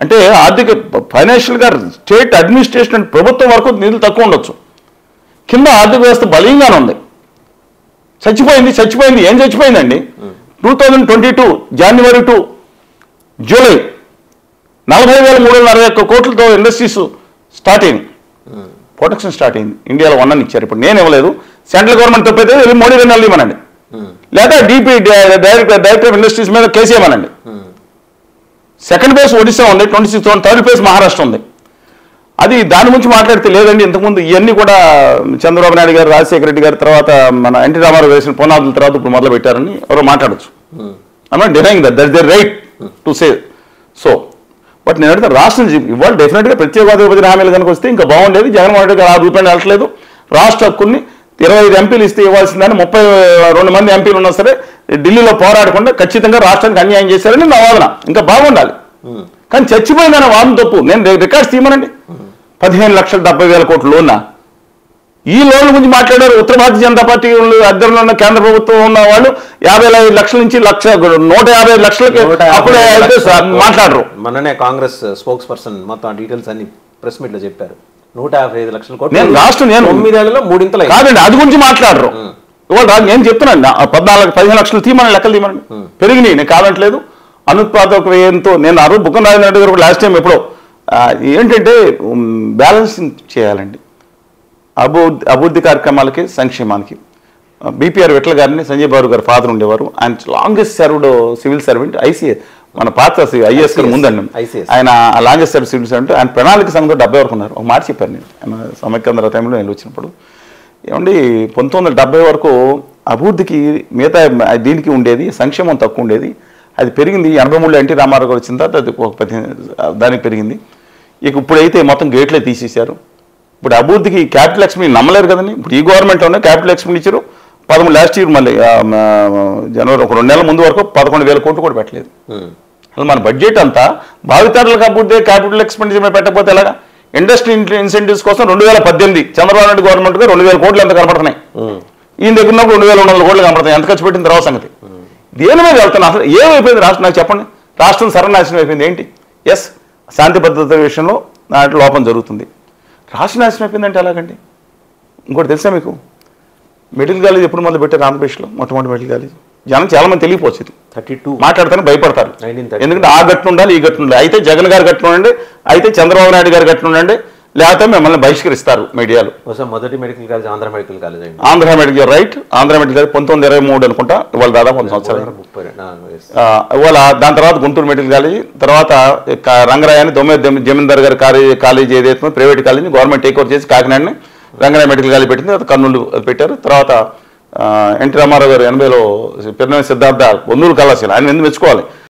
అంటే ఆర్థిక ఫైనాన్షియల్గా స్టేట్ అడ్మినిస్ట్రేషన్ అండ్ ప్రభుత్వం వరకు నిధులు తక్కువ ఉండొచ్చు కింద ఆర్థిక వ్యవస్థ బలీయంగానే ఉంది చచ్చిపోయింది చచ్చిపోయింది ఏం చచ్చిపోయిందండి two thousand twenty two January to July నలభై వేల మూడు వందల అరవై ఒక్క కోట్లతో ఇండస్ట్రీస్ స్టార్ట్ అయింది ప్రొటెక్షన్ స్టార్ట్ అయింది ఇండియాలో వన్ అని ఇచ్చారు ఇప్పుడు నేను ఇవ్వలేదు సెంట్రల్ గవర్నమెంట్ తప్పైతే వెళ్ళి మోడీ రెండు నెలలు ఇవ్వనండి లేదా DP director director of industries మీద కేసు ఇవ్వనండి సెకండ్ బేస్ ఒడిశా ఉంది twenty six third base Maharashtra ఉంది అది దాని గురించి మాట్లాడితే లేదండి ఇంతకుముందు ఇవన్నీ కూడా చంద్రబాబు నాయుడు గారు రాజశేఖర రెడ్డి గారి తర్వాత మన ఎన్టీ రామారావు వేసిన పునాదుల తర్వాత ఇప్పుడు మొదలు పెట్టారని ఎవరో మాట్లాడచ్చు I'm denying that that they right to say so but నేను అడిగితే రాష్ట్రం జీ- ఇవాళ డెఫినెట్గా ప్రత్యేక హోదా విభజన హామీలు కనుక వస్తే ఇంకా బాగుండేది జగన్మోహన్ రెడ్డి గారు ఆ రూపాయలు వెళ్ళట్లేదు రాష్ట్ర హక్కుల్ని ఇరవై ఐదు ఎంపీలు ఇస్తే ఇవ్వాల్సిందని ముప్పై రెండు మంది ఎంపీలు ఉన్నా సరే ఢిల్లీలో పోరాడకుండా ఖచ్చితంగా రాష్ట్రానికి అన్యాయం చేశారని నా వాదన ఇంకా బాగుండాలి కానీ చచ్చిపోయిందన్న వాదన తప్పు నేను రికార్డ్స్ తీయమనండి పదిహేను లక్షల డెబ్బై వేల కోట్ల లోనా ఈ లోన్ల గురించి మాట్లాడారు ఉత్తర భారతీయ జనతా పార్టీ వాళ్ళు అద్దెంలో ఉన్న కేంద్ర ప్రభుత్వం ఉన్న వాళ్ళు యాభై ఐదు లక్షల నుంచి లక్ష నూట యాభై ఐదు లక్షలకి నూట యాభై అప్పుడే అయితే లక్షల సార్ మాట్లాడరు మొన్ననే కాంగ్రెస్ స్పోక్స్ పర్సన్ మొత్తం ఆ డీటెయిల్స్ అన్ని ప్రెస్ మీట్ లో చెప్పారు నూట యాభై ఐదు లక్షల కోట్లు నేను రాష్ట్రం నేను- తొమ్మిదేళ్లలో మూడింతలు అయింది. కాదండి అది గురించి మాట్లాడరు ఇవాళ రా- నేను చెప్తున్నాను నా- పద్నాలుగు పదిహేను లక్షలు తీయమని లెక్కలు తీయమని పెరిగినాయి నేను కాదట్లేదు అనుత్పాదక వ్యయంతో నేను ఆ రోజు బుక్కన రాజేంద్ర రెడ్డి గారు లాస్ట్ టైం ఎప్పుడో ఆ, ఏంటంటే బ్యాలెన్సింగ్ చేయాలండి అభివృద్ధి అభివృద్ధి కార్యక్రమాలకి సంక్షేమానికి బీపీఆర్ విట్ల గారిని సంజయ్ బాబు గారు ఫాదర్ ఉండేవారు ఆయన longest served civil servant ICS మన పాత ఐఏఎస్ ICS. ముందండి ICS. ఆయన లాంగెస్ట్ సర్వీస్ సివిల్ సర్వెంట్ ఆయన ప్రణాళిక సంఘంతో డెబ్బై వరకు ఉన్నారు ఒక మాట చెప్పారు నేను ఆయన సమైక్యాంధ్ర టైంలో నేను వచ్చినప్పుడు ఏమండి పంతొమ్మిది వందల డెబ్బై వరకు అభివృద్ధికి మిగతా దీనికి ఉండేది సంక్షేమం తక్కువ ఉండేది అది పెరిగింది ఎనభై మూడులో ఎన్టీ రామారావు గారు వచ్చిన తర్వాత అది ఒక పదిహేను దానికి పెరిగింది ఇక ఇప్పుడైతే మొత్తం గేట్లే తీసేశారు ఇప్పుడు అభివృద్ధికి క్యాపిటల్ ఎక్స్పెండి నమ్మలేరు కదండి ఇప్పుడు ఈ గవర్నమెంట్లోనే క్యాపిటల్ ఎక్స్పెండిచర్ పదమూడు లాస్ట్ ఇయర్ మళ్ళీ ఆ, ఆ, జనవరి ఒక రెండు నెలల ముందు వరకు పదకొండు వేల కోట్లు కూడా పెట్టలేదు ఉమ్. అసలు మన బడ్జెట్ అంతా భావితరాలకు అభివృద్ధి క్యాపిటల్ ఎక్స్పెండిచర్ మీద పెట్టకపోతే ఎలాగా ఇండస్ట్రీ ఇన్సెంటివ్స్ కోసం రెండు వేల పద్దెనిమిది చంద్రబాబు నాయుడు గవర్నమెంట్ గా రెండు వేల కోట్లు ఎంత కనపడుతున్నాయి ఈయన దగ్గర ఉన్నప్పుడు రెండు వేల రెండు వందల కోట్లు కనపడుతున్నాయి ఎంత ఖర్చు పెట్టిన తర్వాత సంగతి దేని మీద వెళ్తున్నా అసలు ఏమైపోయింది రాష్ట్రం నాకు చెప్పండి రాష్ట్రం సర్వనాశనం అయిపోయింది ఏంటి ఎస్ శాంతి భద్రత విషయంలో దాంట్లో లోపం జరుగుతుంది రాష్ట్ర నాశనం అయిపోయిందంటే ఎలాగండి ఇంకోటి తెలుసా మీకు మెడికల్ కాలేజ్ ఎప్పుడు మొదలు పెట్టారు ఆంధ్రప్రదేశ్లో మొట్టమొదటి మెడికల్ కాలేజ్ జనం చాలా మంది తెలియపోవచ్చు థర్టీ టూ మాట్లాడతానే భయపడతారు 1930. ఎందుకంటే ఆ గట్టు ఉండాలి ఈ గట్టు ఉండాలి అయితే జగన్ గారు గట్టు ఉండండి అయితే చంద్రబాబు నాయుడు గారు గట్టు ఉండండి లేకపోతే మిమ్మల్ని బహిష్కరిస్తారు మీడియాలో బహుశా మొదటి medical college Andhra medical college అయింది Andhra medical right Andhra medical college పంతొమ్మిది ఇరవై మూడు అనుకుంటా ఇవాళ దాదాపు వంద సంవత్సరాలు ముప్పై రెండు, ఆ, yes. ఆ, ఇవాళ దాని తర్వాత గుంటూరు మెడికల్ కాలేజ్ తర్వాత క- రంగరాయని దొమ్మే జమ- జమీందార్ గారి కాలేజ్ కాలేజ్ ఏదైతే ఉందో, private college government take over చేసి కాకినాడని రంగరాయ మెడికల్ కాలేజ్ పెట్టింది తర్వాత కర్నూలు అది పెట్టారు తర్వాత ఆ, ఎన్టీ రామారావు గారు ఎనభైలో పిన్నె సిద్ధార్థ ఒన్నూరు కళాశాల ఆయన ఎందుకు మెచ్చుకోవాలి